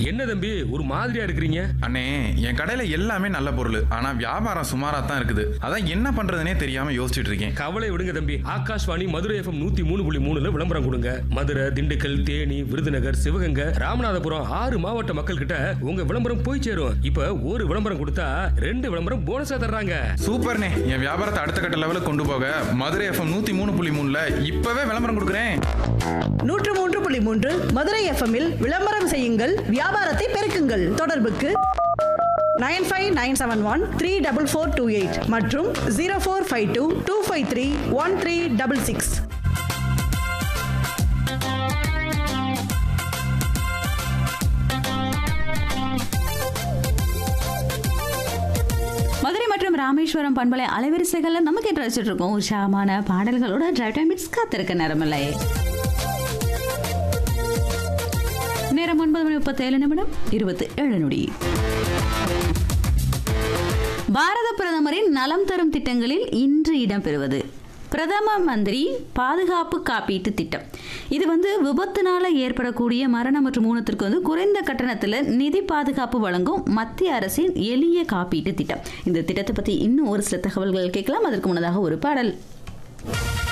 என்ன தம்பி ஒரு மாதிரியா இருக்கிறீங்க அண்ணே என் கடையில எல்லாமே நல்ல பொருள் ஆனா வியாபாரம் சுமாரா தான் இருக்குது அதான் என்ன பண்றதுனே தெரியாம யோசிச்சுட்டு இருக்கேன் கவலை விடுங்க தம்பி ஆகாஷ்வாணி மதுரை எஃப்எம் நூத்தி மூணு புள்ளி மூணுல விளம்பரம் கொடுங்க மதுரை திண்டுக்கல் தேனி விருதுநகர் சிவகங்கை ராமநாதபுரம் ஆறு மாவட்ட மக்கள் கிட்ட உங்க விளம்பரம் போய் சேரும் இப்ப ஒரு விளம்பரம் கொடுத்தா ரெண்டு விளம்பரம் போனஸா தர்றாங்க சூப்பர்ண்ணே என் வியாபாரத்தை அடுத்த கட்ட லெவலுக்கு கொண்டு போக மதுரை எஃப்எம் நூத்தி மூணு புள்ளி மூணுல இப்பவே விளம்பரம் கொடுக்குறேன் நூற்று மூன்று புள்ளி மூன்று மதுரை எஃப்எம்மில் விளம்பரம் செய்யுங்கள் வியாபாரத்தை பெருக்குங்கள் தொடர்புக்கு nine five nine seven one three double four two eight மற்றும் zero four five two two five three one three double six Madurai மற்றும் ராமேஸ்வரம் பண்பலை அலைவரிசைகள்ல நமக்கு என்று வச்சுட்டு இருக்கோம் உற்சாகமான பாடல்களோட டிரைவ் டைம் மிட்ஸ் காத்திருக்க நேரமில்லை நேரம் ஒன்பது மணி முப்பத்தேழு நிமிடம் இருபத்தி ஏழு நொடி பாரத பிரதமரின் நலம் தரும் திட்டங்களில் இன்று இடம்பெறுவது பிரதம மந்திரி பாதுகாப்பு காப்பீட்டு திட்டம் இது வந்து விபத்துனால ஏற்படக்கூடிய மரணம் மற்றும் ஊனத்திற்கு வந்து குறைந்த கட்டணத்தில் நிதி பாதுகாப்பு வழங்கும் மத்திய அரசின் எளிய காப்பீட்டு திட்டம் இந்த திட்டத்தை பற்றி இன்னும் ஒரு சில தகவல்கள் கேட்கலாம் அதற்கு முன்னதாக ஒரு பாடல்